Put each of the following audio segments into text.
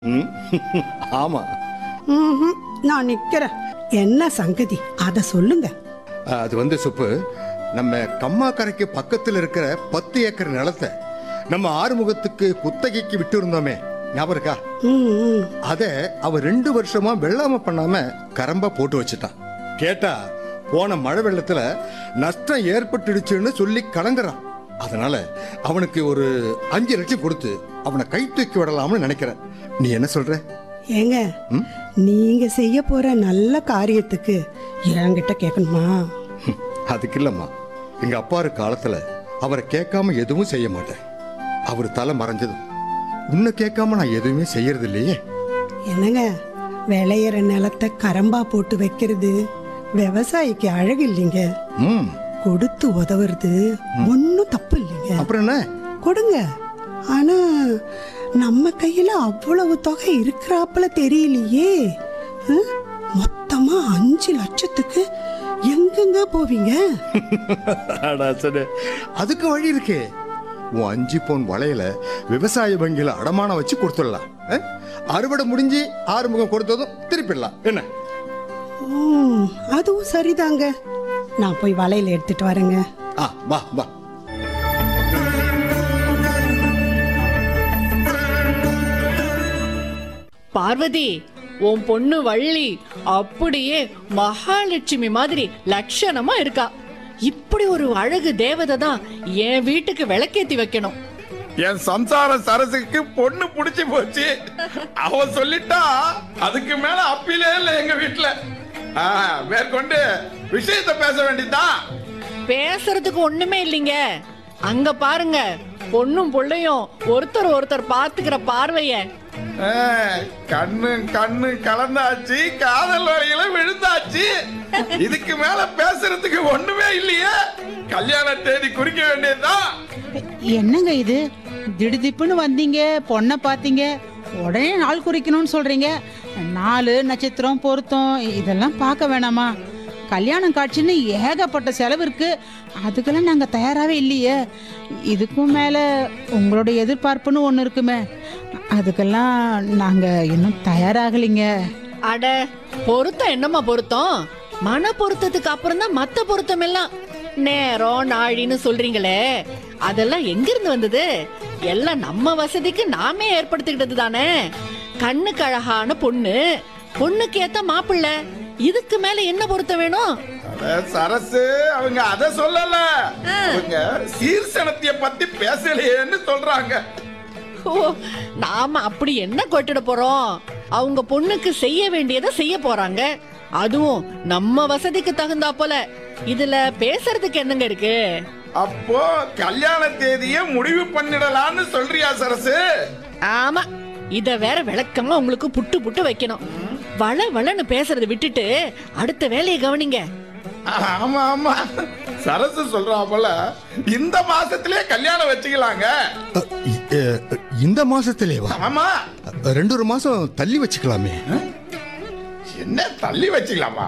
ம் ஆமா ம்ஹும். நான் நிக்கிறேன் என்ன சங்கதி அத சொல்லுங்க அது வந்து சுப்பு நம்ம கம்மாக்கரைக்கு பக்கத்தில் இருக்கிற பத்து ஏக்கர் நிலத்தை நம்ம ஆறுமுகத்துக்கு குத்தகைக்கு விட்டு இருந்தோமே ஞாபகம் இருக்கா ம், ம். அத அவ ரெண்டு வருஷமா வெள்ளாம பண்ணாம கரம்பா போட்டு வச்சுட்டான் கேட்டா போன மழை வெள்ளத்துல நஷ்டம் ஏற்பட்டுடுச்சுன்னு சொல்லி கலங்குறான் அதனால அவனுக்கு ஒரு அஞ்சு லட்சம் கொடுத்து அவனை கை தூக்கி விடலாம்னு நினைக்கிறேன் நீ என்ன சொல்ற ஏங்க நீங்க செய்ய போற நல்ல காரியத்துக்கு என்கிட்ட கேட்கணுமா ஹம், அதுக்கு இல்லம்மா எங்க அப்பா இருக்க காலத்துல அவரை கேட்காம எதுவும் செய்ய மாட்டேன் அவர் தலை மறைஞ்சதும் உன்னை கேட்காம நான் எதுவுமே செய்யறது இல்லையே என்னங்க விளையிற நிலத்தை கரம்பா போட்டு வைக்கிறது விவசாயிக்கு அழகு இல்லைங்க ம் கொடுத்து உதவுறது ஒன்றும் தப்பு இல்லைங்க அப்புறம் என்ன கொடுங்க ஆனா நம்ம கையில அவ்வளவு தொகை இருக்கிறாப்புல தெரியலையே அஹ்? மொத்தமா அஞ்சு லட்சத்துக்கு எங்கெங்க போவீங்க அதுக்கு வழி இருக்கே உன் அஞ்சு பவுன் வளையல விவசாய வங்கியில அடமானம் வச்சு கொடுத்துடலாம் அஹ்? அறுவடை முடிஞ்சு ஆறுமுகம் கொடுத்ததும் திருப்பிடலாம் என்ன ம், அதுவும் சரிதாங்க நான் போய் வலையில எடுத்துட்டு வரேங்க ஆ வா வா பார்வதி உன் பொண்ணு வள்ளி அப்படியே மகாலட்சுமி மாதிரி லட்சணமா இருக்கா இப்படி ஒரு அழகு தேவதை தான் என் வீட்டுக்கு விளக்கேத்தி வைக்கணும் என் சம்சார சரசுக்கு பொண்ணு புடிச்சு போச்சு அவ சொல்லிட்டா அதுக்கு மேல அப்பீலே இல்ல எங்க வீட்டுல ஆ, மேற்கொண்டு விஷயத்தை பேச வேண்டியதுதான் பேசுறதுக்கு ஒண்ணுமே இல்லைங்க அங்க பாருங்க பொண்ணும் புள்ளையும் ஒருத்தர் ஒருத்தர் பாத்துக்கிற பார்வைய ஆ, கண்ணு கண்ணு கலந்தாச்சு காதல் வரையில விழுந்தாச்சு இதுக்கு மேல பேசுறதுக்கு ஒண்ணுமே இல்லையே கல்யாண தேதி குறிக்க வேண்டியதுதான் என்னங்க இது திடுதிப்புன்னு வந்தீங்க பொண்ணை பார்த்தீங்க உடனே நாள் குறிக்கணும்னு சொல்றீங்க நாலு நட்சத்திரம் பொருத்தம் இதெல்லாம் பார்க்க வேணாமா கல்யாணம் காட்சின்னு ஏகப்பட்ட செலவு இருக்கு அதுக்கெல்லாம் நாங்கள் தயாராகவே இல்லையே இதுக்கும் மேலே உங்களோட எதிர்பார்ப்புன்னு ஒன்று இருக்குமே அதுக்கெல்லாம் நாங்கள் இன்னும் தயாராகலைங்க அட பொருத்தம் என்னம்மா பொருத்தம் மன பொருத்தத்துக்கு அப்புறம் தான் மத்த பொருத்தம் எல்லாம் நேரம் நாழின்னு சொல்றீங்களே அதெல்லாம் எங்கிருந்து வந்தது எல்லாம் நம்ம வசதிக்கு நாமே ஏற்படுத்திக்கிட்டது தானே கண்ணுக்கு அழகான பொண்ணு பொண்ணுக்கு ஏத்த மாப்பிள்ளை இதுக்கு மேல என்ன பொருத்தம் வேணும் அட, சரசு அவங்க அத சொல்லல அவங்க சீர்சனத்திய பத்தி பேசலையேன்னு சொல்றாங்க ஓ நாம அப்படி என்ன கொட்டிட போறோம் அவங்க பொண்ணுக்கு செய்ய வேண்டியதை செய்ய போறாங்க அதுவும் நம்ம வசதிக்கு தகுந்தா போல இதுல பேசுறதுக்கு என்னங்க இருக்கு அப்போ கல்யாண தேதிய முடிவு பண்ணிடலாம்னு சொல்றியா சரசு ஆமா இத வேற விளக்கமா உங்களுக்கு புட்டு புட்டு வைக்கணும் வள வளன்னு பேசுறத விட்டுட்டு அடுத்த வேலையை கவனிங்க ஆமா ஆமா சரசு சொல்றா போல இந்த மாசத்திலே கல்யாணம் வச்சுக்கலாங்க அ, இ- அ, இந்த மாசத்திலேவா ஆமா ரெண்டு ஒரு மாசம் தள்ளி வச்சுக்கலாமே என்ன தள்ளி வச்சுக்கலாமா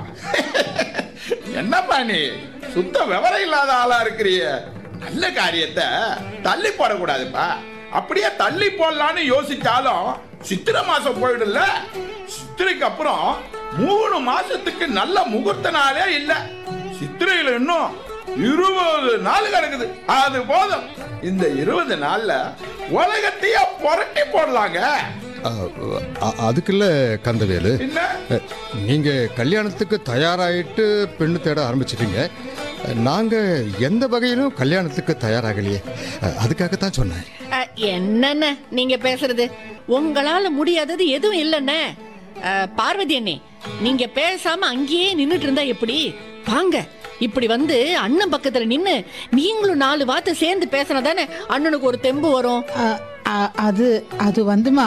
என்னப்பா நீ சுத்த விவரம் இல்லாத ஆளா இருக்கிறிய நல்ல காரியத்தை தள்ளி போடக்கூடாதுப்பா அப்படியே தள்ளி போடலான்னு யோசிச்சாலும் சித்திரை மாசம் போயிடும்ல சித்திரைக்கு அப்புறம் மூணு மாசத்துக்கு நல்ல முகூர்த்த நாளே இல்ல சித்திரையில இன்னும் இருபது நாள் கிடக்குது அது போதும் இந்த இருபது நாள்ல உலகத்தையே புரட்டி போடலாங்க அ, அ- அதுக்குள்ள கந்தவேலு என்ன அ, நீங்க கல்யாணத்துக்கு தயாராயிட்டு பெண்ணு தேட ஆரம்பிச்சிட்டீங்க நாங்க எந்த வகையிலும் கல்யாணத்துக்கு தயாராகலையே அ, அதுக்காகத்தான் சொன்னேன் அ, என்னண்ணே நீங்க பேசுறது உங்களால முடியாதது எதுவும் இல்லைண்ணே அ, பார்வதி அண்ணே நீங்க பேசாம அங்கேயே நின்னுட்டு இருந்தா எப்படி வாங்க இப்படி வந்து அண்ணன் பக்கத்துல நின்னு நீங்களும் நாலு வார்த்தை சேர்ந்து பேசினா தானே அண்ணனுக்கு ஒரு தெம்பு வரும் அ- அ- அது அது வந்துமா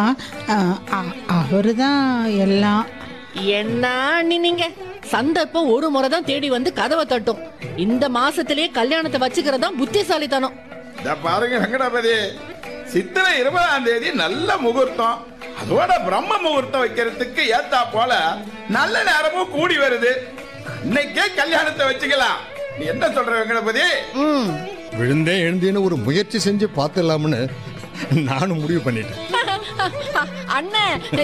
அவரு தான் எல்லாம் என்ன அண்ணி நீங்க சந்தர்ப்பம் ஒரு முறை தான் தேடி வந்து கதவை தட்டும் இந்த மாசத்திலேயே கல்யாணத்தை வச்சுக்கிறதா புத்திசாலித்தனம் இத பாருங்க வெங்கடபதி சித்திரை இருபதாம் தேதி நல்ல முகூர்த்தம் அதோட பிரம்ம முகூர்த்தம் வைக்கிறதுக்கு ஏத்தா போல நல்ல நேரமும் கூடி வருது இன்னைக்கே கல்யாணத்தை வச்சுக்கலாம் நீ என்ன சொல்ற வெங்கடபதி ம் விழுந்தே எழுந்தேன்னு ஒரு முயற்சி செஞ்சு பார்த்துடலாம்னு நானும் முடிவு பண்ணிட்டேன் அண்ணன்